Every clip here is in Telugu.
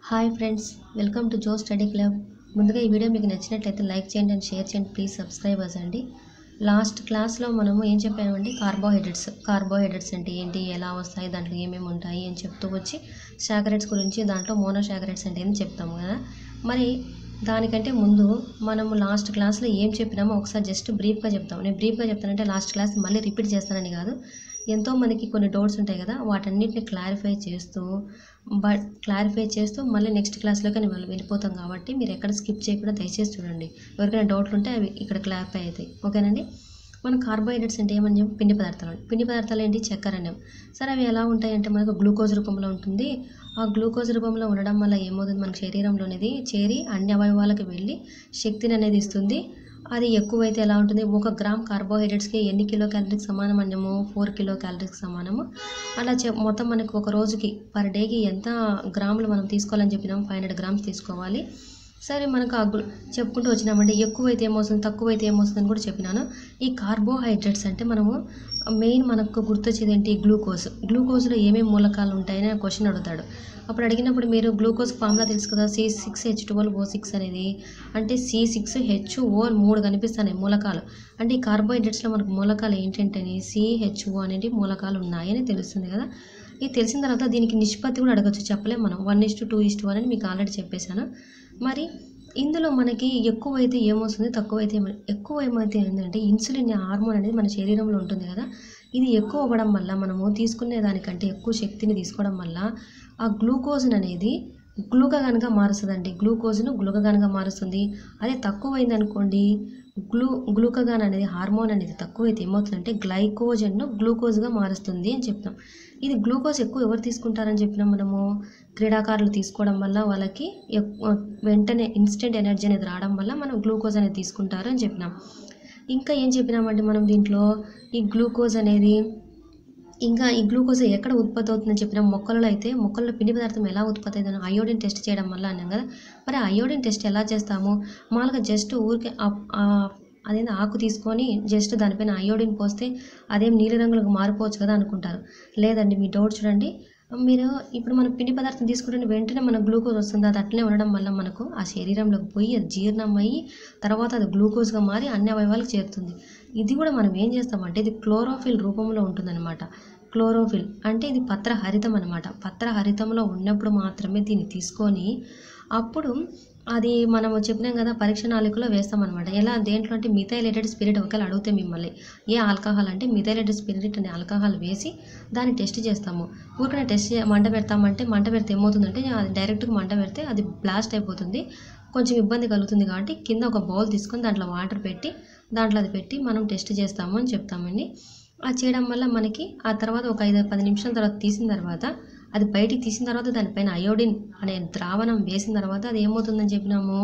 hi friends welcome to Jo study club ముందుగా ఈ వీడియో మీకు నచ్చినట్లయితే లైక్ చేయండి అండ్ షేర్ చేయండి ప్లీజ్ సబ్స్క్రైబర్స్ అండి లాస్ట్ క్లాస్లో మనము ఏం చెప్పామండి కార్బోహైడ్రేట్స్ కార్బోహైడ్రేట్స్ అంటే ఏంటి ఎలా వస్తాయి దాంట్లో ఏమేమి ఉంటాయి అని చెప్తూ వచ్చి శాకరేట్స్ గురించి దాంట్లో మోనోశాకరేట్స్ అంటే ఏంటి చెప్తాము కదా మరి దానికంటే ముందు మనము లాస్ట్ క్లాస్లో ఏం చెప్పినామో ఒకసారి జస్ట్ బ్రీఫ్గా చెప్తాం నేను బ్రీఫ్గా చెప్తానంటే లాస్ట్ క్లాస్ మళ్ళీ రిపీట్ చేస్తానని కాదు ఎంతో మందికి కొన్ని డౌట్స్ ఉంటాయి కదా వాటన్నిటిని క్లారిఫై చేస్తూ బట్ క్లారిఫై చేస్తూ మళ్ళీ నెక్స్ట్ క్లాస్లోకి నేను వెళ్ళి వెళ్ళిపోతాం కాబట్టి మీరు ఎక్కడ స్కిప్ చేయకుండా దయచేసి చూడండి ఎవరికైనా డౌట్లు ఉంటే అవి ఇక్కడ క్లారిఫై అవుతాయి ఓకేనండి మన కార్బోహైడ్రేట్స్ అంటే ఏమని చెప్పి పిండి పదార్థాలు అండి పిండి పదార్థాలు ఏంటి చక్కెర అనేవి సరే అవి ఎలా ఉంటాయి అంటే మనకు గ్లూకోజ్ రూపంలో ఉంటుంది ఆ గ్లూకోజ్ రూపంలో ఉండడం వల్ల ఏమవుతుంది మన శరీరంలోనిది చేరి అన్ని అవయవాలకు వెళ్ళి శక్తిని అనేది ఇస్తుంది అది ఎక్కువైతే ఎలా ఉంటుంది ఒక గ్రామ్ కార్బోహైడ్రేట్స్కి ఎన్ని కిలో క్యాలరీకి సమానం అన్నాము ఫోర్ కిలో క్యాలరీకి సమానము అలా చె మొత్తం మనకు ఒక రోజుకి పర్ డేకి ఎంత గ్రాములు మనం తీసుకోవాలని చెప్పినాం ఫైవ్ హండ్రెడ్ గ్రామ్స్ తీసుకోవాలి సరే మనకు ఆ గ్లూ- చెప్పుకుంటూ వచ్చినామంటే ఎక్కువైతే ఏమవుతుంది తక్కువైతే ఏమవుతుంది అని కూడా చెప్పినాను ఈ కార్బోహైడ్రేట్స్ అంటే మనము మెయిన్ మనకు గుర్తొచ్చేది ఏంటి గ్లూకోజ్ గ్లూకోజ్లో ఏమేమి మూలకాలు ఉంటాయని క్వశ్చన్ అడుగుతాడు అప్పుడు అడిగినప్పుడు మీరు గ్లూకోజ్ ఫార్ములా తెలుసు కదా C six H twelve O six అనేది అంటే సి సిక్స్ హెచ్ ఓ మూడు కనిపిస్తున్నాయి మూలకాలు అంటే ఈ కార్బోహైడ్రేట్స్లో మనకు మూలకాలు ఏంటంటే సి హెచ్ ఓ అనేవి మూలకాలు ఉన్నాయని తెలుస్తుంది కదా ఇది తెలిసిన తర్వాత దీనికి నిష్పత్తి కూడా అడగచ్చు చెప్పలేం మనం one is to two is to అని మీకు ఆల్రెడీ చెప్పేశాను మరి ఇందులో మనకి ఎక్కువైతే ఏమొస్తుంది తక్కువైతే ఏమ- ఎక్కువ ఏమైతే ఏంటంటే ఇన్సులిన్ హార్మోన్ అనేది మన శరీరంలో ఉంటుంది కదా ఇది ఎక్కువ అవ్వడం వల్ల మనము తీసుకునే దానికంటే ఎక్కువ శక్తిని తీసుకోవడం వల్ల ఆ గ్లూకోజ్ అనేది గ్లూకగాన్గా మారుస్తుందండి గ్లూకోజ్ను గ్లూకగాన్గా మారుస్తుంది అదే తక్కువైంది అనుకోండి గ్లూ గ్లూకగాన్ అనేది హార్మోన్ అనేది తక్కువైతే ఏమవుతుందంటే గ్లైకోజన్ను గ్లూకోజ్గా మారుస్తుంది అని చెప్తాం ఇది గ్లూకోజ్ ఎక్కువ ఎవరు తీసుకుంటారని చెప్పినాం మనము క్రీడాకారులు తీసుకోవడం వల్ల వాళ్ళకి ఎక్కువ వెంటనే ఇన్స్టెంట్ ఎనర్జీ అనేది రావడం వల్ల మనం గ్లూకోజ్ అనేది తీసుకుంటారు అని చెప్పినాం ఇంకా ఏం చెప్పినామంటే మనం దీంట్లో ఈ గ్లూకోజ్ అనేది ఇంకా ఈ గ్లూకోజ్ ఎక్కడ ఉత్పత్తి అవుతుందని చెప్పిన మొక్కలలో అయితే మొక్కల్లో పిండి పదార్థం ఎలా ఉత్పత్తి అవుతుందో అయోడిన్ టెస్ట్ చేయడం వల్ల అన్నాం కదా మరి ఆ అయోడిన్ టెస్ట్ ఎలా చేస్తాము మామూలుగా జస్ట్ ఊరికే ఆ- ఆ- అదేంటి ఆకు తీసుకొని జస్ట్ దానిపైన అయోడిన్ పోస్తే అదేం నీలి రంగులకు మారిపోవచ్చు కదా అనుకుంటారు లేదండి మీ డౌట్ చూడండి మీరు ఇప్పుడు మనం పిండి పదార్థం తీసుకుంటే వెంటనే మన గ్లూకోజ్ వస్తుంది అది అట్లనే ఉండడం వల్ల మనకు ఆ శరీరంలోకి పోయి అది జీర్ణం అయ్యి తర్వాత అది గ్లూకోజ్గా మారి అన్ని అవయవాలకు చేరుతుంది ఇది కూడా మనం ఏం చేస్తామంటే ఇది క్లోరోఫిల్ రూపంలో ఉంటుందన్నమాట క్లోరోఫిల్ అంటే ఇది పత్రహరితం అనమాట పత్రహరితంలో ఉన్నప్పుడు మాత్రమే దీన్ని తీసుకొని అప్పుడు అది మనము చెప్పినాం కదా పరీక్ష నాళికలో వేస్తామన్నమాట ఎలా దేంట్లో అంటే మిథైలేటెడ్ స్పిరిట్ ఒకవేళ అడిగితే మిమ్మల్ని ఏ ఆల్కహాల్ అంటే మిథైలేటెడ్ స్పిరిట్ అనే ఆల్కహాల్ వేసి దాన్ని టెస్ట్ చేస్తాము ఊరికనే టెస్ట్ చే- మంట పెడతామంటే మంట పెడితే ఏమవుతుందంటే అది డైరెక్ట్గా మంట పెడితే అది బ్లాస్ట్ అయిపోతుంది కొంచెం ఇబ్బంది కలుగుతుంది కాబట్టి కింద ఒక బౌల్ తీసుకొని దాంట్లో వాటర్ పెట్టి దాంట్లో అది పెట్టి మనం టెస్ట్ చేస్తాము అని చెప్తామండి అది చేయడం వల్ల మనకి ఆ తర్వాత ఒక ఐదు పది నిమిషాల తర్వాత తీసిన తర్వాత అది బయటికి తీసిన తర్వాత దానిపైన అయోడిన్ అనే ద్రావణం వేసిన తర్వాత అది ఏమవుతుందని చెప్పినాము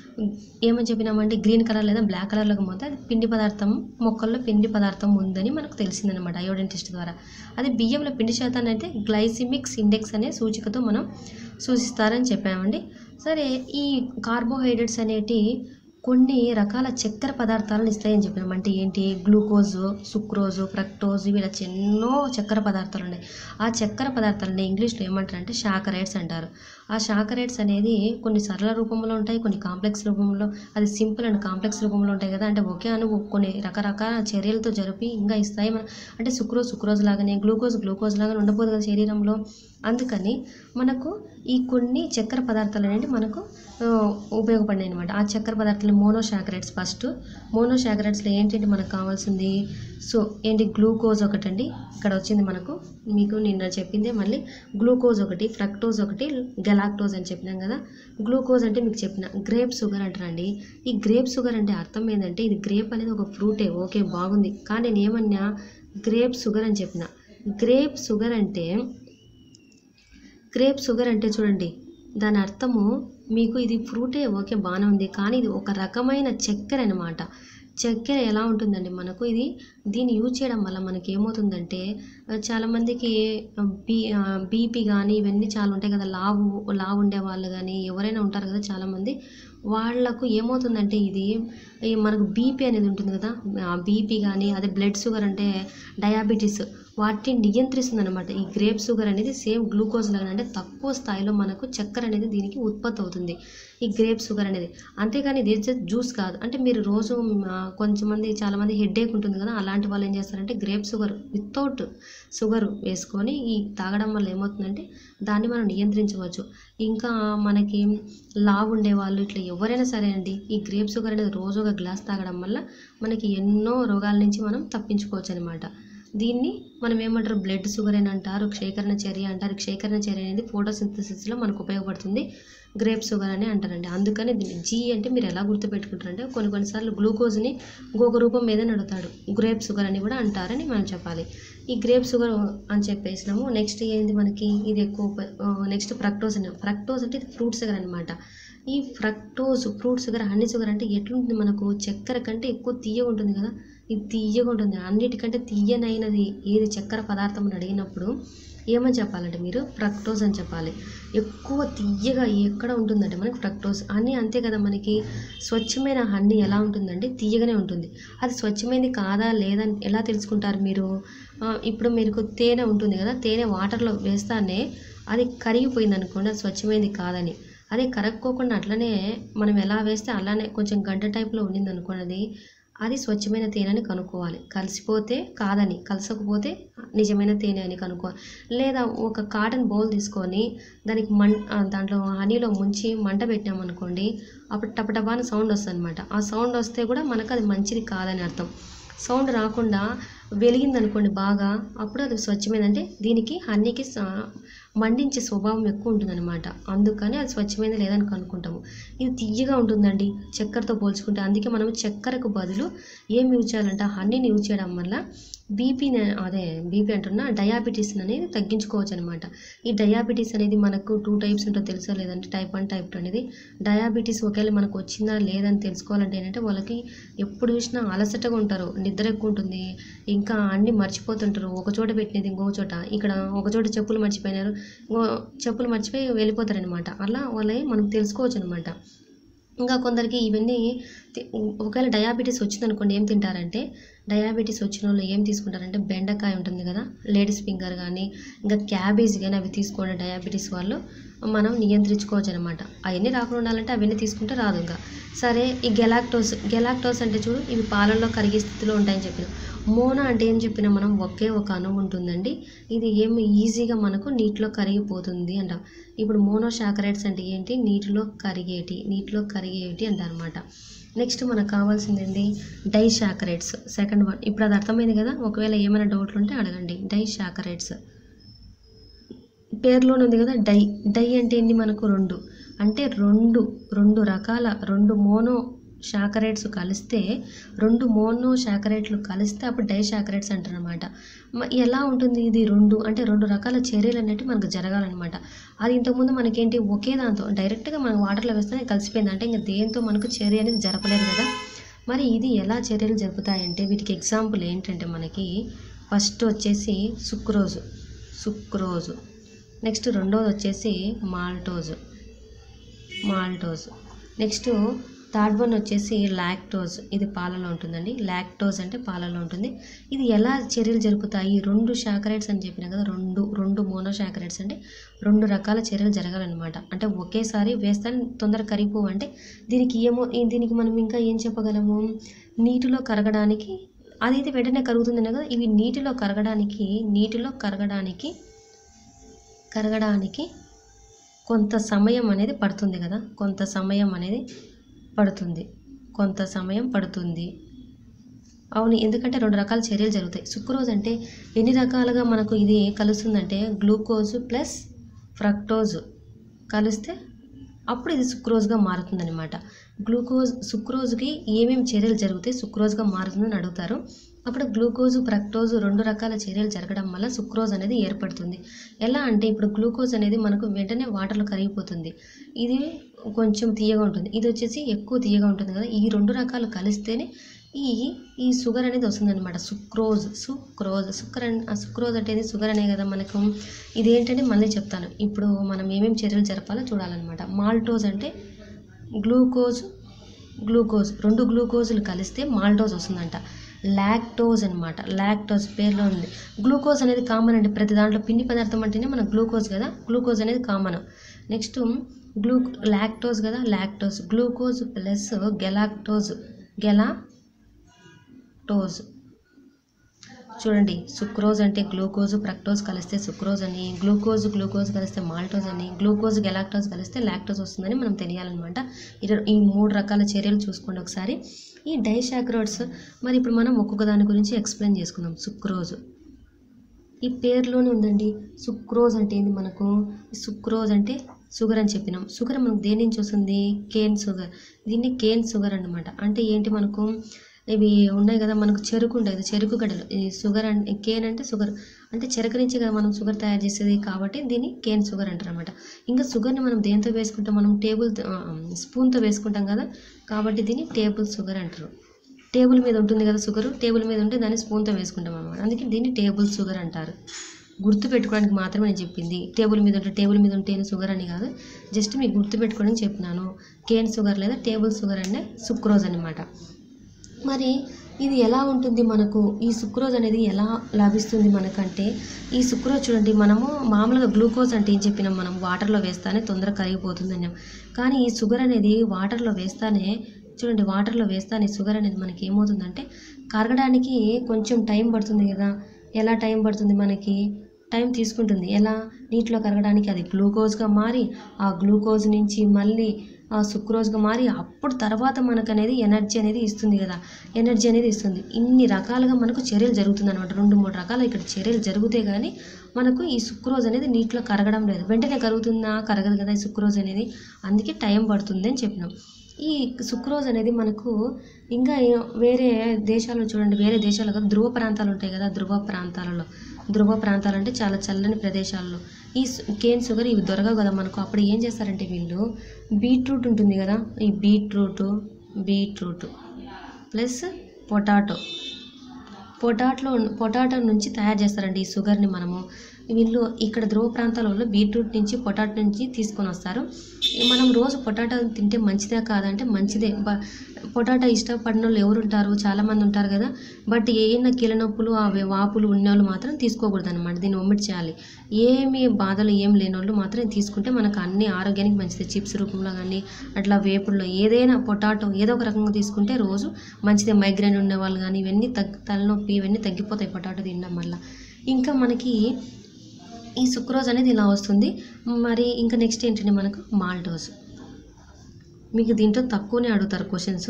ఏమని చెప్పినామంటే గ్రీన్ కలర్ లేదా బ్లాక్ కలర్లోకి పోతే అది పిండి పదార్థం మొక్కల్లో పిండి పదార్థం ఉందని మనకు తెలిసిందనమాట అయోడిన్ టెస్ట్ ద్వారా అదే బియ్యంలో పిండి శాతాన్ని అయితే గ్లైసిమిక్స్ ఇండెక్స్ అనే సూచికతో మనం సూచిస్తారని చెప్పామండి సరే ఈ కార్బోహైడ్రేట్స్ అనేటి కొన్ని రకాల చక్కెర పదార్థాలను ఇస్తాయని చెప్పినాం అంటే ఏంటి గ్లూకోజు సుక్రోజు ఫ్రక్టోజు ఇలా ఎన్నో చక్కెర పదార్థాలు ఉన్నాయి ఆ చక్కెర పదార్థాలని ఇంగ్లీష్లో ఏమంటారంటే షాకరైడ్స్ అంటారు ఆ షాకరైడ్స్ అనేది కొన్ని సరళ రూపంలో ఉంటాయి కొన్ని కాంప్లెక్స్ రూపంలో అది సింపుల్ అండ్ కాంప్లెక్స్ రూపంలో ఉంటాయి కదా అంటే ఒకే అణువు కొన్ని రకరకాల చర్యలతో జరిపి ఇంకా ఇస్తాయి మన అంటే సుక్రోజ్ సుక్రోజ్ లాగానే గ్లూకోజ్ గ్లూకోజ్ లాగానే ఉండబోదు కదా శరీరంలో అందుకని మనకు ఈ కొన్ని చక్కెర పదార్థాలు అనేవి మనకు ఆ, ఉపయోగపడినాయి అనమాట ఆ చక్కెర పదార్థాలు మోనోశాకరైడ్స్ ఫస్ట్ మోనోశాకరైడ్స్లో ఏంటంటే మనకు కావాల్సింది సో ఏంటి గ్లూకోజ్ ఒకటండి ఇక్కడ వచ్చింది మనకు మీకు నిన్న చెప్పిందే మళ్ళీ గ్లూకోజ్ ఒకటి ఫ్రక్టోజ్ ఒకటి గెలాక్టోజ్ అని చెప్పినాం కదా గ్లూకోజ్ అంటే మీకు చెప్పిన గ్రేప్ షుగర్ అంటారండి ఈ గ్రేప్ షుగర్ అంటే అర్థం ఏంటంటే ఇది గ్రేప్ అనేది ఒక ఫ్రూటే ఓకే బాగుంది కానీ నేను ఏమన్నా గ్రేప్ షుగర్ అని చెప్పిన గ్రేప్ షుగర్ అంటే గ్రేప్ షుగర్ అంటే చూడండి దాని అర్థము మీకు ఇది ఫ్రూటే ఓకే బాగానే ఉంది కానీ ఇది ఒక రకమైన చక్కెర అనమాట చక్కెర ఎలా ఉంటుందండి మనకు ఇది దీన్ని యూజ్ చేయడం వల్ల మనకి ఏమవుతుందంటే ఆ, చాలామందికి బీ బీపీ కానీ ఇవన్నీ చాలా ఉంటాయి కదా లావు లావు ఉండే వాళ్ళు కానీ ఎవరైనా ఉంటారు కదా చాలామంది వాళ్ళకు ఏమవుతుందంటే ఇది ఈ మనకు బీపీ అనేది ఉంటుంది కదా బీపీ కానీ అదే బ్లడ్ షుగర్ అంటే డయాబెటీస్ వాటిని నియంత్రిస్తుంది అనమాట ఈ గ్రేప్ షుగర్ అనేది సేమ్ గ్లూకోజ్ లాగా అంటే తక్కువ స్థాయిలో మనకు చక్కెర అనేది దీనికి ఉత్పత్తి అవుతుంది ఈ గ్రేప్ షుగర్ అనేది అంతేగాని ఇది జస్ట్ జ్యూస్ కాదు అంటే మీరు రోజు ఆ, కొంచెమంది చాలామంది హెడేక్ ఉంటుంది కదా అలాంటి వాళ్ళు ఏం చేస్తారంటే గ్రేప్ షుగర్ వితౌట్ షుగర్ వేసుకొని ఈ తాగడం వల్ల ఏమవుతుందంటే దాన్ని మనం నియంత్రించవచ్చు ఇంకా మనకి లావు ఉండే వాళ్ళు ఇట్లా ఎవరైనా సరే అండి ఈ గ్రేప్ షుగర్ అనేది రోజు ఒక గ్లాస్ తాగడం వల్ల మనకి ఎన్నో రోగాల నుంచి మనం తప్పించుకోవచ్చు అనమాట దీన్ని మనం ఏమంటారు బ్లడ్ షుగర్ అని అంటారు క్షేకరణ చర్య అంటారు క్షేకరణ చర్య అనేది ఫోటోసింథసిస్లో మనకు ఉపయోగపడుతుంది గ్రేప్ షుగర్ అని అంటారండి అందుకని దీన్ని జీ అంటే మీరు ఎలా గుర్తుపెట్టుకుంటారంటే కొన్ని కొన్నిసార్లు గ్లూకోజ్ని ఇంకొక రూపం మీద అడుగుతాడు గ్రేప్ షుగర్ అని కూడా అంటారని మనం చెప్పాలి ఈ గ్రేప్ షుగర్ అని చెప్పేసినాము నెక్స్ట్ ఏంది మనకి ఇది ఎక్కువ నెక్స్ట్ ఫ్రక్టోజ్ అని ఫ్రక్టోజ్ అంటే ఇది ఫ్రూట్ షుగర్ అనమాట ఈ fructose fruit sugar honey sugar అంటే ఎట్లుంటుంది మనకు చక్కెర కంటే ఎక్కువ తీయగా ఉంటుంది కదా ఇది తీయగా ఉంటుంది అన్నిటికంటే తీయనైనది ఏది చక్కెర పదార్థం అని అడిగినప్పుడు ఏమని చెప్పాలంటే మీరు ఫ్రక్టోజ్ అని చెప్పాలి ఎక్కువ తీయగా ఎక్కడ ఉంటుందంటే మనకి ఫ్రక్టోజ్ హనీ అంతే కదా మనకి స్వచ్ఛమైన హనీ ఎలా ఉంటుందంటే తీయగానే ఉంటుంది అది స్వచ్ఛమైనది కాదా లేదా అని ఎలా తెలుసుకుంటారు మీరు ఆ, ఇప్పుడు మీకు తేనె ఉంటుంది కదా తేనె వాటర్లో వేస్తానే అది కరిగిపోయింది అనుకోండి అది స్వచ్ఛమైనది కాదని అది కరక్కోకుండా అట్లనే మనం ఎలా వేస్తే అలానే కొంచెం గంట టైప్లో ఉండింది అనుకోండి అది అది స్వచ్ఛమైన తేనె అని కనుక్కోవాలి కలిసిపోతే కాదని కలసకపోతే నిజమైన తేనె అని కనుక్కోవాలి లేదా ఒక కాటన్ బౌల్ తీసుకొని దానికి మం ఆ, దాంట్లో హనీలో ముంచి మంట పెట్టామనుకోండి అప్పుడు టపటపాని సౌండ్ వస్తుంది అనమాట ఆ సౌండ్ వస్తే కూడా మనకు అది మంచిది కాదని అర్థం సౌండ్ రాకుండా వెలిగింది అనుకోండి బాగా అప్పుడు అది స్వచ్ఛమైన అంటే దీనికి హనీకి స- మండించే స్వభావం ఎక్కువ ఉంటుందన్నమాట అందుకని అది స్వచ్ఛమైనది లేదని కనుక్కుంటాము ఇది తీయగా ఉంటుందండి చక్కెరతో పోల్చుకుంటే అందుకే మనం చక్కెరకు బదులు ఏం యూజ్ చేయాలంటే హనీని యూజ్ చేయడం వల్ల బీపీని అదే బీపీ అంటున్నా డయాబెటీస్ అనేది తగ్గించుకోవచ్చు అనమాట ఈ డయాబెటీస్ అనేది మనకు టూ టైప్స్ ఉంటుందో తెలుసా లేదంటే టైప్ వన్ టైప్ టూ అనేది డయాబెటీస్ ఒకవేళ మనకు వచ్చిందా లేదని తెలుసుకోవాలంటే ఏంటంటే వాళ్ళకి ఎప్పుడు చూసినా అలసటగా ఉంటారు నిద్ర ఎక్కువ ఉంటుంది ఇంకా అన్ని మర్చిపోతుంటారు ఒక చోట పెట్టినది ఇంకో చోట ఇక్కడ ఒక చోట చెప్పులు మర్చిపోయినారు ఇంకో చెప్పులు మర్చిపోయి వెళ్ళిపోతారనమాట అలా వాళ్ళని మనం తెలుసుకోవచ్చు అనమాట ఇంకా కొందరికి ఇవన్నీ తి- ఒకవేళ డయాబెటీస్ వచ్చిందనుకోండి ఏం తింటారంటే డయాబెటీస్ వచ్చిన వాళ్ళు ఏం తీసుకుంటారంటే బెండకాయ ఉంటుంది కదా లేడీస్ ఫింగర్ కానీ ఇంకా క్యాబేజ్ కానీ అవి తీసుకోండి డయాబెటీస్ వాళ్ళు మనం నియంత్రించుకోవచ్చు అనమాట అవన్నీ రాకుండా ఉండాలంటే అవన్నీ తీసుకుంటే రాదు ఇంకా సరే ఈ గెలాక్టోస్ గెలాక్టోస్ అంటే చూడు ఇవి పాలల్లో కరిగే స్థితిలో ఉంటాయని చెప్పిన మోనో అంటే ఏం చెప్పినా మనం ఒకే ఒక అణువు ఉంటుందండి ఇది ఏం ఈజీగా మనకు నీటిలో కరిగిపోతుంది అంట ఇప్పుడు మోనోషాకరైడ్స్ అంటే ఏంటి నీటిలో కరిగేటి నీటిలో కరిగేటి అంటారనమాట నెక్స్ట్ మనకు కావాల్సింది ఏంటి డై షాకరైడ్స్ సెకండ్ వన్ ఇప్పుడు అది అర్థమైంది కదా ఒకవేళ ఏమైనా డౌట్లు ఉంటే అడగండి డై షాకరైడ్స్ పేరులోనే ఉంది కదా డై డై అంటే ఏంటి మనకు రెండు అంటే రెండు రెండు రకాల రెండు మోనో శాకరైడ్స్ కలిస్తే రెండు మోనో శాకరైట్లు కలిస్తే అప్పుడు డై శాకరైడ్స్ అంటారు అనమాట ఎలా ఉంటుంది ఇది రెండు అంటే రెండు రకాల చర్యలు అనేవి మనకు జరగాలన్నమాట అది ఇంతకుముందు మనకేంటి ఒకే దాంతో డైరెక్ట్గా మనం వాటర్లో వేస్తేనే కలిసిపోయింది అంటే ఇంకా దేంతో మనకు చర్య అనేది జరపలేదు కదా మరి ఇది ఎలా చర్యలు జరుపుతాయంటే వీటికి ఎగ్జాంపుల్ ఏంటంటే మనకి ఫస్ట్ వచ్చేసి సుక్రోజు సుక్రోజు నెక్స్ట్ రెండోది వచ్చేసి maltose maltose next third one వచ్చేసి లాక్టోజ్ ఇది పాలలో ఉంటుందండి లాక్టోజ్ అంటే పాలలో ఉంటుంది ఇది ఎలా చర్యలు జరుపుతాయి రెండు శాకరైడ్స్ అని చెప్పిన కదా రెండు రెండు మోనో శాకరైడ్స్ అంటే రెండు రకాల చర్యలు జరగాలన్నమాట అంటే ఒకేసారి వేస్తే తొందరగా కరిగిపోవు అంటే దీనికి ఏమో ఈ- దీనికి మనం ఇంకా ఏం చెప్పగలము నీటిలో కరగడానికి అదైతే వెంటనే కరుగుతుంది కదా ఇవి నీటిలో కరగడానికి నీటిలో కరగడానికి కరగడానికి కొంత సమయం అనేది పడుతుంది కదా కొంత సమయం అనేది పడుతుంది కొంత సమయం పడుతుంది అవును ఎందుకంటే రెండు రకాల చర్యలు జరుగుతాయి సుక్రోజ్ అంటే ఎన్ని రకాలుగా మనకు ఇది కలుస్తుందంటే గ్లూకోజ్ ప్లస్ ఫ్రక్టోజ్ కలిస్తే అప్పుడు ఇది సుక్రోజ్గా మారుతుందన్నమాట గ్లూకోజ్ సుక్రోజ్కి ఏమేమి చర్యలు జరుగుతాయి సుక్రోజ్గా మారుతుందని అడుగుతారు అప్పుడు గ్లూకోజ్ ఫ్రక్టోజ్ రెండు రకాల చర్యలు జరగడం వల్ల సుక్రోజ్ అనేది ఏర్పడుతుంది ఎలా అంటే ఇప్పుడు గ్లూకోజ్ అనేది మనకు వెంటనే వాటర్లో కరిగిపోతుంది ఇది కొంచెం తీయగా ఉంటుంది ఇది వచ్చేసి ఎక్కువ తీయగా ఉంటుంది కదా ఈ రెండు రకాలు కలిస్తేనే ఈ ఈ షుగర్ అనేది వస్తుందన్నమాట సుక్రోజ్ సుక్రోజ్ సుక్కర్ అన్- ఆ సుక్రోజ్ అంటే ఇది షుగర్ అనే కదా మనకు ఇదేంటంటే మళ్ళీ చెప్తాను ఇప్పుడు మనం ఏమేమి చర్యలు జరపాలో చూడాలన్నమాట మాల్టోజ్ అంటే గ్లూకోజ్ గ్లూకోజ్ రెండు గ్లూకోజులు కలిస్తే మాల్టోజ్ వస్తుందంట లాక్టోజ్ అనమాట లాక్టోజ్ పేరులో ఉంది గ్లూకోజ్ అనేది కామన్ అండి ప్రతి దాంట్లో పిండి పదార్థం అంటేనే మన గ్లూకోజ్ కదా గ్లూకోజ్ అనేది కామన్ నెక్స్ట్ గ్లూ లాక్టోజ్ కదా lactose glucose plus galactose galactose చూడండి సుక్రోజ్ అంటే గ్లూకోజ్ ఫ్రక్టోజ్ కలిస్తే సుక్రోజ్ అని గ్లూకోజ్ గ్లూకోజ్ కలిస్తే మాల్టోజ్ అని గ్లూకోజ్ గెలాక్టోజ్ కలిస్తే లాక్టోజ్ వస్తుందని మనం తెలియాలన్నమాట ఇర- ఈ మూడు రకాల చర్యలు చూసుకోండి ఒకసారి ఈ డైషాక్రోడ్స్ మరి ఇప్పుడు మనం ఒక్కొక్క దాని గురించి ఎక్స్ప్లెయిన్ చేసుకుందాం సుక్రోజ్ ఈ పేరులోనే ఉందండి సుక్రోజ్ అంటే ఏంది మనకు ఈ సుక్రోజ్ అంటే షుగర్ అని చెప్పినాం షుగర్ మనకు దేని నుంచి వస్తుంది కేన్ షుగర్ దీన్ని కేన్ షుగర్ అన్నమాట అంటే ఏంటి మనకు ఇవి ఉన్నాయి కదా మనకు చెరుకు ఉంటుంది కదా, చెరుకు గడ్డలు ఈ షుగర్ అంటే కేన్ అంటే షుగర్ అంటే చెరుకు నుంచి కదా మనం షుగర్ తయారు చేసేది కాబట్టి దీన్ని కేన్ షుగర్ అంటారు అనమాట ఇంకా షుగర్ని మనం దేంతో వేసుకుంటాం మనం టేబుల్ స్పూన్తో వేసుకుంటాం కదా కాబట్టి దీన్ని టేబుల్ షుగర్ అంటారు టేబుల్ మీద ఉంటుంది కదా షుగర్ టేబుల్ మీద ఉంటే దాన్ని స్పూన్తో వేసుకుంటాం అన్నమాట అందుకే దీన్ని టేబుల్ షుగర్ అంటారు గుర్తు పెట్టుకోవడానికి మాత్రమే నేను చెప్పింది టేబుల్ మీద ఉంటే టేబుల్ మీద ఉంటే షుగర్ అని కాదు జస్ట్ మీకు గుర్తు పెట్టుకోవడానికి చెప్పినాను కేన్ షుగర్ లేదా టేబుల్ షుగర్ అంటే సుక్రోజ్ అనమాట మరి ఇది ఎలా ఉంటుంది మనకు ఈ సుక్రోజ్ అనేది ఎలా లభిస్తుంది మనకంటే ఈ సుక్రోజ్ చూడండి మనము మామూలుగా గ్లూకోజ్ అంటే ఏం చెప్పినాం మనం వాటర్లో వేస్తానే తొందరగా కరిగిపోతుంది అన్నాం కానీ ఈ షుగర్ అనేది వాటర్లో వేస్తానే చూడండి వాటర్లో వేస్తానే షుగర్ అనేది మనకి ఏమవుతుందంటే కరగడానికి కొంచెం టైం పడుతుంది కదా ఎలా టైం పడుతుంది మనకి టైం తీసుకుంటుంది ఎలా నీటిలో కరగడానికి అది గ్లూకోజ్గా మారి ఆ గ్లూకోజ్ నుంచి మళ్ళీ ఆ సుక్రోజ్గా మారి అప్పుడు తర్వాత మనకు అనేది ఎనర్జీ అనేది ఇస్తుంది కదా ఎనర్జీ అనేది ఇస్తుంది ఇన్ని రకాలుగా మనకు చర్యలు జరుగుతుంది అనమాట రెండు మూడు రకాల ఇక్కడ చర్యలు జరిగితే కానీ మనకు ఈ సుక్రోజ్ అనేది నీటిలో కరగడం లేదు వెంటనే కరుగుతుందా కరగదు కదా ఈ సుక్రోజ్ అనేది అందుకే టైం పడుతుంది అని చెప్పినాం ఈ సుక్రోజ్ అనేది మనకు ఇంకా ఏ- వేరే దేశాల్లో చూడండి వేరే దేశాల్లో కదా ధ్రువ ప్రాంతాలు ఉంటాయి కదా ధ్రువ ప్రాంతాలలో ధ్రువ ప్రాంతాలు అంటే చాలా చల్లని ప్రదేశాల్లో ఈ సు- కేన్ షుగర్ ఇవి దొరకవు కదా మనకు అప్పుడు ఏం చేస్తారంటే వీళ్ళు బీట్రూట్ ఉంటుంది కదా ఈ beetroot beetroot plus potato potato potato నుంచి తయారు చేస్తారండి ఈ షుగర్ని మనము వీళ్ళు ఇక్కడ ధ్రువ ప్రాంతాలలో బీట్రూట్ నుంచి పొటాటో నుంచి తీసుకొని వస్తారు ఈ మనం రోజు పొటాటో తింటే మంచిదే కాదంటే మంచిదే బ పొటాటో ఇష్టపడిన వాళ్ళు ఎవరు ఉంటారు చాలామంది ఉంటారు కదా బట్ ఏమైనా కీళ్ళ నొప్పులు అవి వాపులు ఉన్న వాళ్ళు మాత్రం తీసుకోకూడదు అనమాట దీన్ని ఒమిట్ చేయాలి ఏమి బాధలు ఏం లేని వాళ్ళు మాత్రం తీసుకుంటే మనకు అన్ని ఆరోగ్యానికి మంచిది చిప్స్ రూపంలో కానీ అట్లా వేపుల్లో ఏదైనా పొటాటో ఏదో ఒక రకంగా తీసుకుంటే రోజు మంచిదే మైగ్రేన్ ఉన్న వాళ్ళు కానీ ఇవన్నీ తగ్గ తలనొప్పి ఇవన్నీ తగ్గిపోతాయి పొటాటో తినడం వల్ల ఇంకా మనకి ఈ సుక్రోజ్ అనేది ఇలా వస్తుంది మరి ఇంకా నెక్స్ట్ ఏంటంటే మనకు మాల్టోజ్ మీకు దీంట్లో తక్కువనే అడుగుతారు క్వశ్చన్స్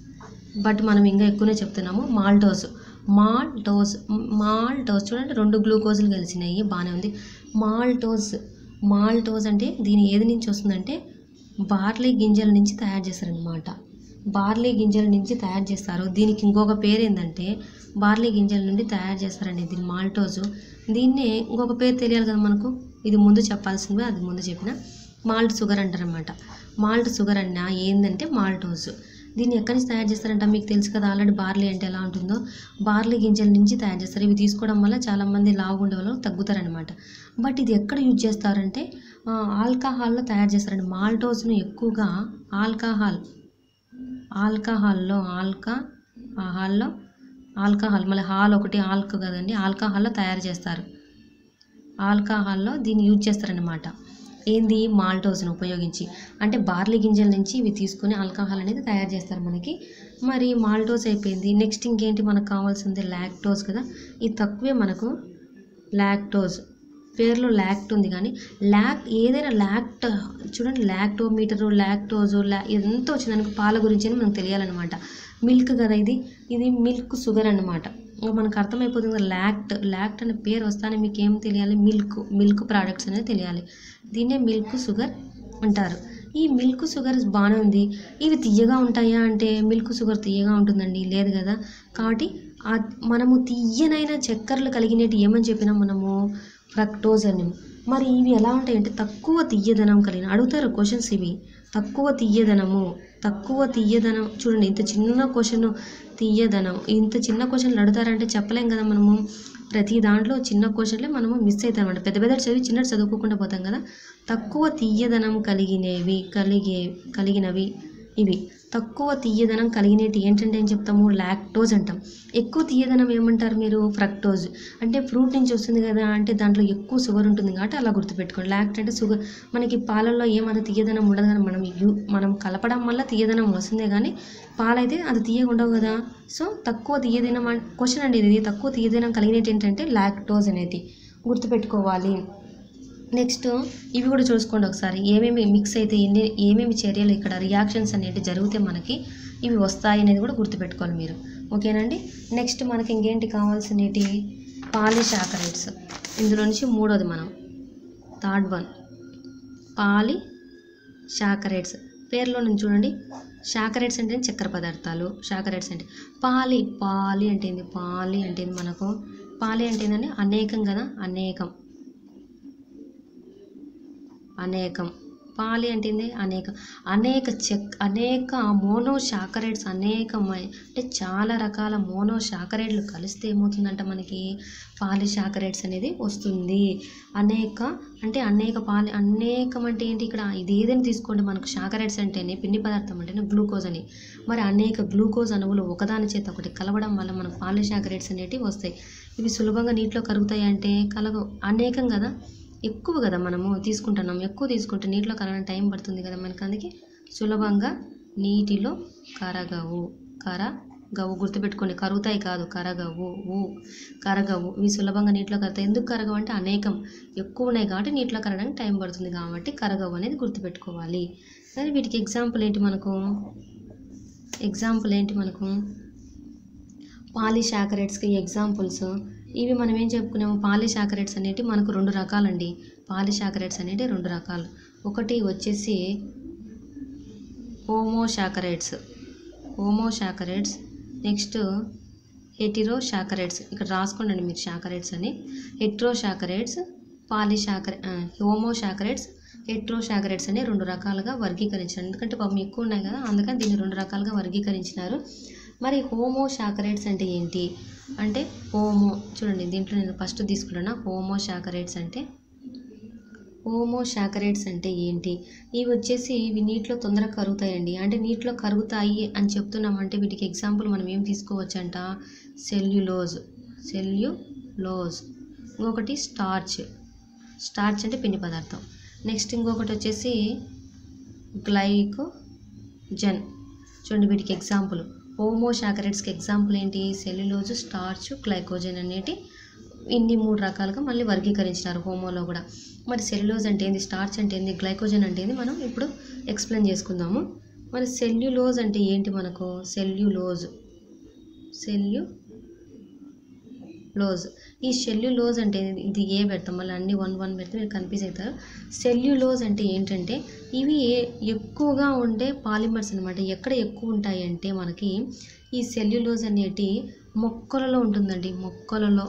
బట్ మనం ఇంకా ఎక్కువనే చెప్తున్నాము మాల్టోజ్ మాల్టోజ్ మాల్టోజ్ చూడండి రెండు గ్లూకోజులు కలిసినాయి బాగానే ఉంది మాల్టోజ్ మాల్టోజ్ అంటే దీని ఏది నుంచి వస్తుందంటే బార్లీ గింజల నుంచి తయారు చేస్తారనమాట బార్లీ గింజల నుంచి తయారు చేస్తారు దీనికి ఇంకొక పేరు ఏంటంటే బార్లీ గింజల నుండి తయారు చేస్తారండి దీని మాల్టోజు దీన్నే ఇంకొక పేరు తెలియాలి కదా మనకు ఇది ముందు చెప్పాల్సిందే అది ముందు చెప్పిన మాల్ట్ షుగర్ అంటారనమాట మాల్ట్ షుగర్ అన్న ఏంటంటే మాల్టోజ్ దీన్ని ఎక్కడి నుంచి తయారు చేస్తారంట మీకు తెలుసు కదా ఆల్రెడీ బార్లీ అంటే ఎలా ఉంటుందో బార్లీ గింజల నుంచి తయారు చేస్తారు ఇవి తీసుకోవడం వల్ల చాలామంది లావు ఉండే వాళ్ళు తగ్గుతారనమాట బట్ ఇది ఎక్కడ యూజ్ చేస్తారంటే ఆ, ఆల్కహాల్లో తయారు చేస్తారండి మాల్టోజ్ను ఎక్కువగా ఆల్కహాల్ ఆల్కహాల్లో ఆల్కా ఆ హాల్లో ఆల్కహాల్ మళ్ళీ హాల్ ఒకటి ఆల్క్ కదండి ఆల్కహాల్లో తయారు చేస్తారు ఆల్కహాల్లో దీన్ని యూజ్ చేస్తారనమాట ఏంది మాల్టోస్ను ఉపయోగించి అంటే బార్లీ గింజల నుంచి ఇవి తీసుకొని ఆల్కహాల్ అనేది తయారు చేస్తారు మనకి మరి మాల్టోస్ అయిపోయింది నెక్స్ట్ ఇంకేంటి మనకు కావాల్సింది లాక్టోస్ కదా ఇది తక్కువే మనకు లాక్టోజ్ పేరులో లాక్ట్ ఉంది కానీ లాక్ ఏదైనా లాక్ట్ చూడండి లాక్టోమీటరు లాక్టోజు లా ఎంత వచ్చిందనుకో పాల గురించి అని మనకు తెలియాలన్నమాట మిల్క్ కదా ఇది ఇది మిల్క్ షుగర్ అన్నమాట ఇంకా మనకు అర్థమైపోతుంది కదా లాక్ట్ లాక్ట్ అనే పేరు వస్తానే మీకు ఏం తెలియాలి మిల్క్ మిల్క్ ప్రోడక్ట్స్ అనేది తెలియాలి దీన్నే మిల్క్ షుగర్ అంటారు ఈ మిల్క్ షుగర్ బాగానే ఉంది ఇవి తీయగా ఉంటాయా అంటే మిల్క్ షుగర్ తీయగా ఉంటుందండి లేదు కదా కాబట్టి ఆ మనము తీయనైన చక్కెరలు కలిగినట్టు ఏమని చెప్పినాం మనము ఫ్రక్టోజ్ అని మరి ఇవి ఎలా ఉంటాయంటే తక్కువ తీయదనం కలిగిన అడుగుతారు క్వశ్చన్స్ ఇవి తక్కువ తీయదనము తక్కువ తీయదనం చూడండి ఇంత చిన్న క్వశ్చన్ తీయదనం ఇంత చిన్న క్వశ్చన్లు అడుగుతారంటే చెప్పలేం కదా మనము ప్రతి దాంట్లో చిన్న క్వశ్చన్లే మనము మిస్ అవుతాం అనమాట పెద్ద పెద్ద చదివి చిన్నది చదువుకోకుండా పోతాం కదా తక్కువ తీయదనం కలిగినవి కలిగే కలిగినవి ఇవి తక్కువ తీయదనం కలిగినవి ఏంటంటే ఏం చెప్తాము లాక్టోజ్ అంటాం ఎక్కువ తీయదనం ఏమంటారు మీరు ఫ్రక్టోజ్ అంటే ఫ్రూట్ నుంచి వస్తుంది కదా అంటే దాంట్లో ఎక్కువ షుగర్ ఉంటుంది కాబట్టి అలా గుర్తుపెట్టుకోండి లాక్ట్ అంటే షుగర్ మనకి పాలల్లో ఏమంత తీయదనం ఉండదు కానీ మనం యూ మనం కలపడం వల్ల తీయదనం వస్తుందే కానీ పాలైతే అది తీయగా ఉండవు కదా సో తక్కువ తీయదనం క్వశ్చన్ అండి ఇది తక్కువ తీయదనం కలిగినవి ఏంటంటే లాక్టోజ్ అనేది గుర్తుపెట్టుకోవాలి నెక్స్ట్ ఇవి కూడా చూసుకోండి ఒకసారి ఏమేమి మిక్స్ అయితే ఎన్ని ఏమేమి చర్యలు ఇక్కడ రియాక్షన్స్ అనేవి జరిగితే మనకి ఇవి వస్తాయి అనేది కూడా గుర్తుపెట్టుకోవాలి మీరు ఓకేనండి నెక్స్ట్ మనకి ఇంకేంటి కావాల్సినవి పాలిషాకరైడ్స్ ఇందులో నుంచి మూడోది మనం థర్డ్ వన్ పాలి షాకరైడ్స్ పేర్లో నుంచి చూడండి షాకరైడ్స్ అంటే చక్కెర పదార్థాలు షాకరైడ్స్ అంటే పాలి పాలి అంటే ఏంది పాలి అంటే ఏంది మనకు పాలి అంటే ఏంటంటే అనేకం కదా అనేకం అనేకం పాలి అంటే ఏంది అనేక అనేక చెక్ అనేక మోనో శాకరైడ్స్ అనేకమై అంటే చాలా రకాల మోనో శాకరైడ్లు కలిస్తే ఏమవుతుందంట మనకి పాలి శాకరైడ్స్ అనేది వస్తుంది అనేక అంటే అనేక పాలి అనేకం అంటే ఏంటి ఇక్కడ ఇది ఏదైనా తీసుకోండి మనకు శాకరైడ్స్ అంటేనే పిండి పదార్థం అంటేనే గ్లూకోజ్ అని మరి అనేక గ్లూకోజ్ అణువులు ఒకదాని చేత ఒకటి కలవడం వల్ల మనకు పాలిశాకరైడ్స్ అనేటివి వస్తాయి ఇవి సులభంగా నీటిలో కరుగుతాయి అంటే కలగవు అనేకం కదా ఎక్కువ కదా మనము తీసుకుంటున్నాం ఎక్కువ తీసుకుంటే నీటిలో కరగడం టైం పడుతుంది కదా మనకి అందుకే సులభంగా నీటిలో కరగవు కరగవు గుర్తుపెట్టుకోండి కరుగుతాయి కాదు కరగవు ఊ కరగవు ఇవి సులభంగా నీటిలో కరుగుతాయి ఎందుకు కరగవు అంటే అనేకం ఎక్కువ ఉన్నాయి కాబట్టి నీటిలో కరగడానికి టైం పడుతుంది కాబట్టి కరగవు అనేది గుర్తుపెట్టుకోవాలి కానీ వీటికి ఎగ్జాంపుల్ ఏంటి మనకు ఎగ్జాంపుల్ ఏంటి మనకు పాలిశాకరైడ్స్కి ఎగ్జాంపుల్స్ ఇవి మనం ఏం చెప్పుకున్నాము పాలిశాకరైడ్స్ అనేటివి మనకు రెండు రకాలండి పాలిశాకరైడ్స్ అనేటివి రెండు రకాలు ఒకటి వచ్చేసి హోమోశాకరైడ్స్ హోమోశాకరైడ్స్ నెక్స్ట్ హెటిరో శాకరైడ్స్ ఇక్కడ రాసుకోండి మీరు శాకరైడ్స్ అని hetero saccharides polysaccharide homo saccharides hetero saccharides అని రెండు రకాలుగా వర్గీకరించారు ఎందుకంటే పాపం ఎక్కువ ఉన్నాయి కదా అందుకని దీన్ని రెండు రకాలుగా వర్గీకరించినారు మరి హోమో శాకరైడ్స్ అంటే ఏంటి అంటే హోమో చూడండి దీంట్లో నేను ఫస్ట్ తీసుకుంటున్నా హోమో శాకరైడ్స్ అంటే హోమో శాకరైడ్స్ అంటే ఏంటి ఇవి వచ్చేసి ఇవి నీటిలో తొందరగా కరుగుతాయండి అంటే నీటిలో కరుగుతాయి అని చెప్తున్నామంటే వీటికి ఎగ్జాంపుల్ మనం ఏం తీసుకోవచ్చు అంట సెల్యులోజ్ సెల్యులోజ్ ఇంకొకటి స్టార్చ్ స్టార్చ్ అంటే పిండి పదార్థం నెక్స్ట్ ఇంకొకటి వచ్చేసి గ్లైకోజన్ చూడండి వీటికి ఎగ్జాంపుల్ హోమోశాకరైడ్స్కి ఎగ్జాంపుల్ ఏంటి సెల్యులోజ్ స్టార్చ్ గ్లైకోజన్ అనేటి ఇన్ని మూడు రకాలుగా మళ్ళీ వర్గీకరించినారు హోమోలో కూడా మరి సెల్యులోజ్ అంటే ఏంది స్టార్చ్ అంటే ఏంది గ్లైకోజన్ అంటే ఏంది మనం ఇప్పుడు ఎక్స్ప్లెయిన్ చేసుకుందాము మరి సెల్యులోజ్ అంటే ఏంటి మనకు సెల్యులోజ్ సెల్యు లోజ్ ఈ సెల్యులోజ్ అంటే ఇది ఏ పెడతాం మళ్ళీ అన్ని వన్ వన్ పెడితే మీరు కన్ఫ్యూజ్ అవుతారు సెల్యులోజ్ అంటే ఏంటంటే ఇవి ఎక్కువగా ఉండే పాలిమర్స్ అనమాట ఎక్కడ ఎక్కువ ఉంటాయి అంటే మనకి ఈ సెల్యులోజ్ అనేటి మొక్కలలో ఉంటుందండి మొక్కలలో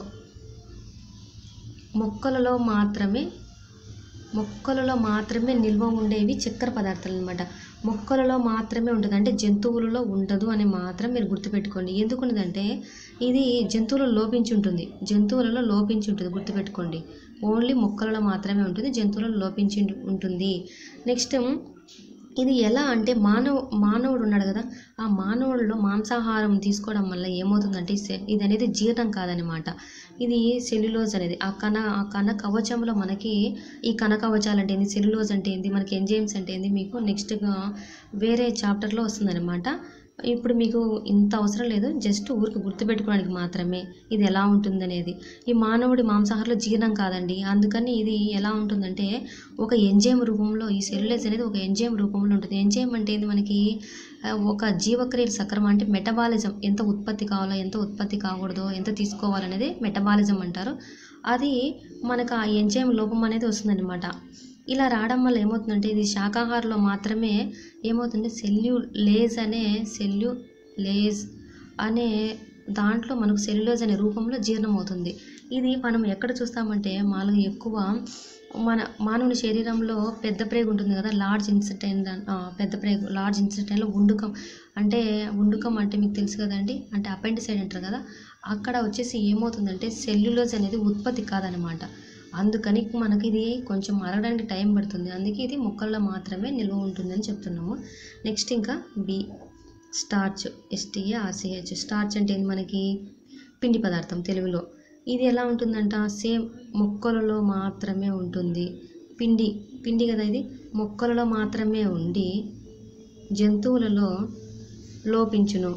మొక్కలలో మాత్రమే మొక్కలలో మాత్రమే నిల్వ ఉండేవి చక్కెర పదార్థాలు అనమాట మొక్కలలో మాత్రమే ఉంటుంది అంటే జంతువులలో ఉండదు అని మాత్రం మీరు గుర్తుపెట్టుకోండి ఎందుకు ఉండదంటే ఇది జంతువులలో లోపించి ఉంటుంది జంతువులలో లోపించి ఉంటుంది గుర్తుపెట్టుకోండి ఓన్లీ మొక్కలలో మాత్రమే ఉంటుంది జంతువులలో లోపించి ఉంటుంది నెక్స్ట్ ఇది ఎలా అంటే మానవ మానవుడు ఉన్నాడు కదా ఆ మానవుడిలో మాంసాహారం తీసుకోవడం వల్ల ఏమవుతుందంటే సె- ఇది అనేది జీర్ణం కాదనమాట ఇది సెల్యులోజ్ అనేది ఆ కణ ఆ కణ కవచంలో మనకి ఈ కణ కవచాలు అంటే ఏంది సెల్యులోజ్ అంటే ఏంది మనకి ఎంజైమ్స్ అంటే ఏంది మీకు నెక్స్ట్గా వేరే చాప్టర్లో వస్తుందన్నమాట ఇప్పుడు మీకు ఇంత అవసరం లేదు జస్ట్ ఊరికి గుర్తుపెట్టుకోవడానికి మాత్రమే ఇది ఎలా ఉంటుందనేది ఈ మానవుడి మాంసాహారంలో జీర్ణం కాదండి అందుకని ఇది ఎలా ఉంటుందంటే ఒక ఎంజైమ్ రూపంలో ఈ సెల్యులేజ్ అనేది ఒక ఎంజైమ్ రూపంలో ఉంటుంది ఎంజైమ్ అంటే ఏంది మనకి ఆ, ఒక జీవక్రియలు సక్రమం అంటే మెటబాలిజం ఎంత ఉత్పత్తి కావాలో ఎంత ఉత్పత్తి కాకూడదో ఎంత తీసుకోవాలనేది మెటబాలిజం అంటారు అది మనకు ఆ ఎంజైమ్ లోపం అనేది వస్తుందన్నమాట ఇలా రావడం వల్ల ఏమవుతుందంటే ఇది శాకాహారంలో మాత్రమే ఏమవుతుంది సెల్యులేజ్ అనే సెల్యులేజ్ అనే దాంట్లో మనకు సెల్యులోజ్ అనే రూపంలో జీర్ణం అవుతుంది ఇది మనం ఎక్కడ చూస్తామంటే మామూలుగా ఎక్కువ మన మానవుని శరీరంలో పెద్ద ప్రేగు ఉంటుంది కదా లార్జ్ ఇన్సిటైన్ పెద్ద ప్రేగు లార్జ్ ఇన్సిటైన్లో ఉండుకం అంటే ఉండుకం అంటే మీకు తెలుసు కదండి అంటే అపెండిసైడ్ అంటారు కదా అక్కడ వచ్చేసి ఏమవుతుందంటే సెల్యులోజ్ అనేది ఉత్పత్తి కాదనమాట అందుకని మనకి ఇది కొంచెం అరగడానికి టైం పడుతుంది అందుకే ఇది మొక్కల్లో మాత్రమే నిల్వ ఉంటుందని చెప్తున్నాము నెక్స్ట్ ఇంకా B starch STA RCH starch అంటే ఏంది మనకి పిండి పదార్థం తెలుగులో ఇది ఎలా ఉంటుందంట సేమ్ మొక్కలలో మాత్రమే ఉంటుంది పిండి పిండి కదా ఇది మొక్కలలో మాత్రమే ఉండి జంతువులలో లోపించును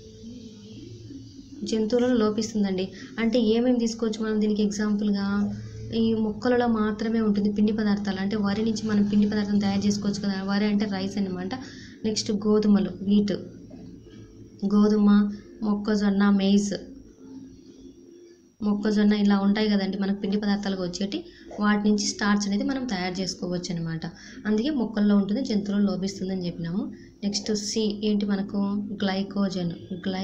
జంతువులలో లోపిస్తుందండి అంటే ఏమేమి తీసుకోవచ్చు మనం దీనికి ఎగ్జాంపుల్గా ఈ మొక్కలలో మాత్రమే ఉంటుంది పిండి పదార్థాలు అంటే వరి నుంచి మనం పిండి పదార్థం తయారు చేసుకోవచ్చు కదా వరి అంటే రైస్ అనమాట నెక్స్ట్ గోధుమలు వీట్ గోధుమ మొక్కజొన్న మెయిజ్ మొక్కజొన్న ఇలా ఉంటాయి కదండి మనకు పిండి పదార్థాలుగా వచ్చేటి వాటి నుంచి స్టార్చ్ అనేది మనం తయారు చేసుకోవచ్చు అనమాట అందుకే మొక్కల్లో ఉంటుంది జంతువుల్లో లోపిస్తుందని చెప్పినాము నెక్స్ట్ సి ఏంటి మనకు గ్లైకోజన్ గ్లై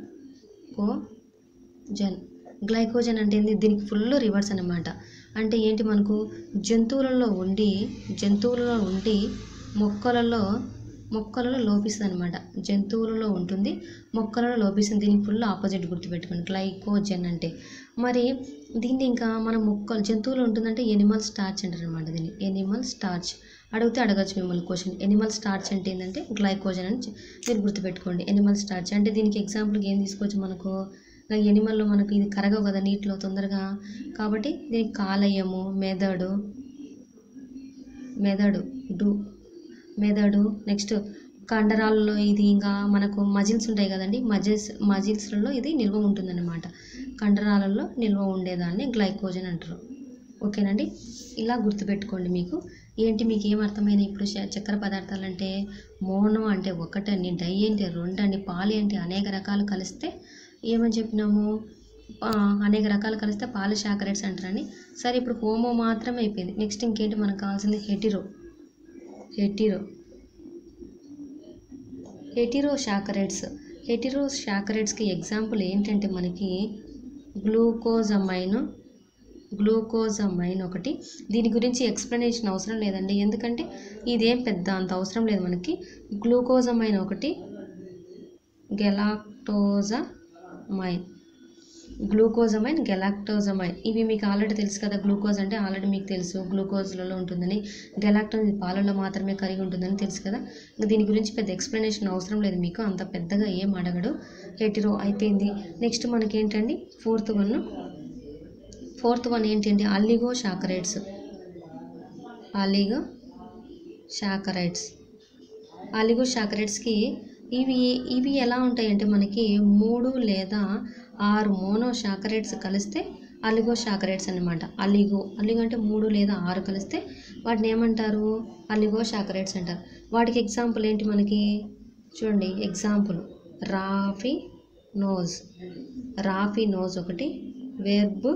గ్లైకోజన్ గ్లైకోజన్ అంటే ఏంది దీనికి ఫుల్ రివర్స్ అనమాట అంటే ఏంటి మనకు జంతువులలో ఉండి జంతువులలో ఉండి మొక్కలలో మొక్కలలో లోపిస్తుంది అనమాట జంతువులలో ఉంటుంది మొక్కలలో లోపిస్తుంది దీనికి ఫుల్ ఆపోజిట్ గుర్తుపెట్టుకోండి గ్లైకోజన్ అంటే మరి దీన్ని ఇంకా మన మొక్కలు జంతువులు ఉంటుందంటే ఎనిమల్ స్టార్చ్ అంటారు అనమాట దీన్ని ఎనిమల్ స్టార్చ్ అడిగితే అడగచ్చు మిమ్మల్ని క్వశ్చన్ ఎనిమల్ స్టార్చ్ అంటే ఏంటంటే గ్లైకోజన్ అని చె- మీరు గుర్తుపెట్టుకోండి ఎనిమల్ స్టార్చ్ అంటే దీనికి ఎగ్జాంపుల్కి ఏం తీసుకోవచ్చు మనకు ఎనిమల్లో మనకు ఇది కరగవు కదా నీటిలో తొందరగా కాబట్టి దీనికి కాలేయము మెదడు మెదడు డు మెదడు నెక్స్ట్ కండరాల్లో ఇది ఇంకా మనకు మజిల్స్ ఉంటాయి కదండి మజిల్స్ మజిల్స్లలో ఇది నిల్వ ఉంటుందన్నమాట కండరాలలో నిల్వ ఉండేదాన్ని గ్లైకోజన్ అంటారు ఓకేనండి ఇలా గుర్తుపెట్టుకోండి మీకు ఏంటి మీకు ఏం అర్థమైంది ఇప్పుడు చ- చక్కెర పదార్థాలు అంటే మోనో అంటే ఒకటని డై అంటే రెండని పాలి అంటే అనేక రకాలు కలిస్తే ఏమని చెప్పినాము ఆ, అనేక రకాలు కలిస్తే పాలిశాకరేట్స్ అంటారని సరే ఇప్పుడు హోమో మాత్రమే అయిపోయింది నెక్స్ట్ ఇంకేంటి మనకు కావాల్సింది hetero hetero hetero saccharides hetero శాకరేట్స్కి ఎగ్జాంపుల్ ఏంటంటే మనకి గ్లూకోజమైన్ గ్లూకోజమైన్ ఒకటి దీని గురించి ఎక్స్ప్లెనేషన్ అవసరం లేదండి ఎందుకంటే ఇదేం పెద్ద అంత అవసరం లేదు మనకి గ్లూకోజమైన్ ఒకటి గెలాక్టోజమైన్ గ్లూకోజమైన్ గెలాక్టోజమైన్ ఇవి మీకు ఆల్రెడీ తెలుసు కదా గ్లూకోజ్ అంటే ఆల్రెడీ మీకు తెలుసు గ్లూకోజ్లలో ఉంటుందని గెలాక్టోజ్ ఇది పాలలో మాత్రమే కరిగి ఉంటుందని తెలుసు కదా ఇంకా దీని గురించి పెద్ద ఎక్స్ప్లెనేషన్ అవసరం లేదు మీకు అంత పెద్దగా ఏం అడగడు హెటిరో అయిపోయింది నెక్స్ట్ మనకి ఏంటండి ఫోర్త్ వన్ ఫోర్త్ వన్ ఏంటంటే అల్లిగో శాకరైడ్స్ అలిగో శాకరైడ్స్ అలిగో శాకరైడ్స్కి ఇవి ఇవి ఎలా ఉంటాయంటే మనకి మూడు లేదా ఆరు మోనో శాకరైడ్స్ కలిస్తే అలిగో శాకరైడ్స్ అన్నమాట అలిగో అలిగో అంటే మూడు లేదా ఆరు కలిస్తే వాటిని ఏమంటారు అలిగో శాకరైడ్స్ అంటారు వాటికి ఎగ్జాంపుల్ ఏంటి మనకి చూడండి example raffinose raffinose ఒకటి వెర్బ్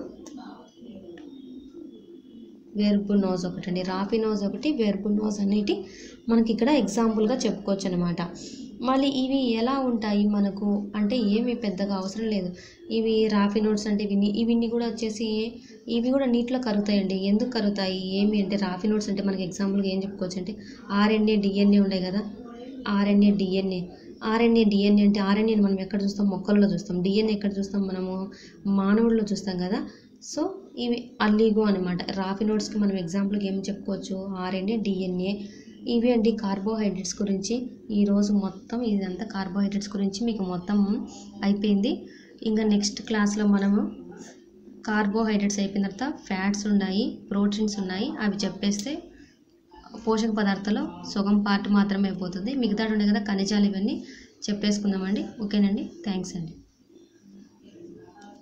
వెర్బ్ నోజ్ ఒకటి అండి రాఫీ నోజ్ ఒకటి వెర్బ్ నోజ్ అనేటి మనకి ఇక్కడ ఎగ్జాంపుల్గా చెప్పుకోవచ్చు అనమాట మళ్ళీ ఇవి ఎలా ఉంటాయి మనకు అంటే ఏమీ పెద్దగా అవసరం లేదు ఇవి రాఫీ నోట్స్ అంటే ఇవి ఇవన్నీ కూడా వచ్చేసి ఇవి కూడా నీటిలో కరుగుతాయండి ఎందుకు కరుగుతాయి ఏమి అంటే రాఫీ నోట్స్ అంటే మనకి ఎగ్జాంపుల్గా ఏం చెప్పుకోవచ్చు అంటే ఆర్ఎన్ఏ డిఎన్ఏ ఉన్నాయి కదా ఆర్ఎన్ఏ డిఎన్ఏ ఆర్ఎన్ఏ డిఎన్ఏ అంటే ఆర్ఎన్ఏని మనం ఎక్కడ చూస్తాం మొక్కల్లో చూస్తాం డిఎన్ఏ ఎక్కడ చూస్తాం మనము మానవుల్లో చూస్తాం కదా సో ఇవి అల్లిగో అనమాట రాఫినోడ్స్కి మనం ఎగ్జాంపుల్కి ఏం చెప్పుకోవచ్చు ఆర్ఎన్ఏ డిఎన్ఏ ఇవి అండి కార్బోహైడ్రేట్స్ గురించి ఈరోజు మొత్తం ఇదంతా కార్బోహైడ్రేట్స్ గురించి మీకు మొత్తం అయిపోయింది ఇంకా నెక్స్ట్ క్లాస్లో మనము కార్బోహైడ్రేట్స్ అయిపోయిన తర్వాత ఫ్యాట్స్ ఉన్నాయి ప్రోటీన్స్ ఉన్నాయి అవి చెప్పేస్తే పోషక పదార్థాలు సగం పార్ట్ మాత్రమే అయిపోతుంది మిగతా ఉండే కదా ఖనిజాలు ఇవన్నీ చెప్పేసుకుందామండి ఓకేనండి థ్యాంక్స్ అండి